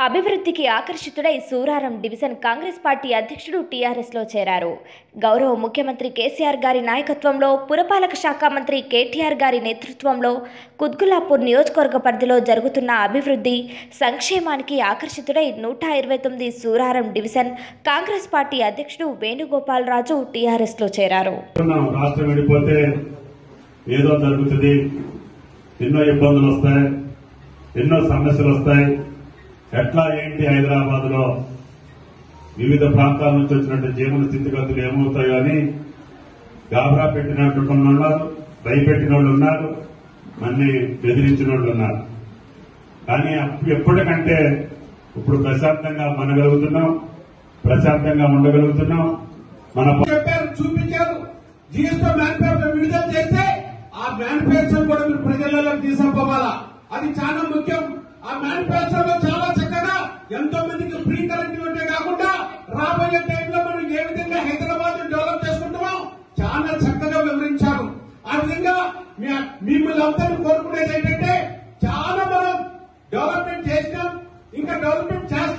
అభివృద్ధికి ఆకర్షితుడై Suraram division Congress party అధ్యక్షుడు టీఆర్ఎస్లో చేరారు గౌరవ ముఖ్యమంత్రి కేసీఆర్ గారి నాయకత్వంలో పురపాలక శాఖ మంత్రి కేటీఆర్ గారి నేతృత్వంలో కుత్గులాపూర్ నియోజకవర్గ పరిధిలో జరుగుతున్న అభివృద్ధి సంక్షేమానికి ఆకర్షితుడై నూట ఇరవై తొమ్మిది సూరారం డివిజన్ కాంగ్రెస్ పార్టీ అధ్యక్షుడు వేణుగోపాల్ రాజు టీఆర్ఎస్లో చేరారు అనుకున్నాం రాష్ట్రం విడిపోతే ఏదో జరుగుతుంది ఎన్నో ఇబ్బందులు వస్తాయి ఎన్నో సమస్యలు వస్తాయి ఎట్లా ఏంటి హైదరాబాద్ లో వివిధ ప్రాంతాల నుంచి వచ్చినట్టు జీవన స్థితిగతులు ఏమవుతాయో అని గాబరా పెట్టినట్టు ఉన్నారు భయపెట్టిన వాళ్ళు ఉన్నారు మన్ని బెదిరించిన వాళ్ళు ఉన్నారు కానీ అప్పు- ఎప్పటికంటే ఇప్పుడు ప్రశాంతంగా మనగలుగుతున్నాం ప్రశాంతంగా ఉండగలుగుతున్నాం మన చెప్పారు చూపించారు జిఎస్టీ మ్యానుఫ్యాక్చర్ విడుదల చేస్తే ఆ మ్యానుఫ్యాక్చర్ కూడా మీరు ప్రజలలోకి తీసుకుపోవాలా అది చాలా ముఖ్యం ఆ మ్యానుఫ్యాక్చర్ లో చాలా చక్కగా ఎంతో మందికి ఫ్రీ కరెంట్ ఇవ్వటే కాకుండా రాబోయే టైంలో మనం ఏ విధంగా హైదరాబాద్ డెవలప్ చేసుకుంటున్నాం చాలా చక్కగా వివరించారు ఆ విధంగా మీ- మిమ్మల్ని అందరినీ కోరుకునేది ఏంటంటే చాలా మనం డెవలప్మెంట్ చేసినాం ఇంకా డెవలప్మెంట్ చేస్తాం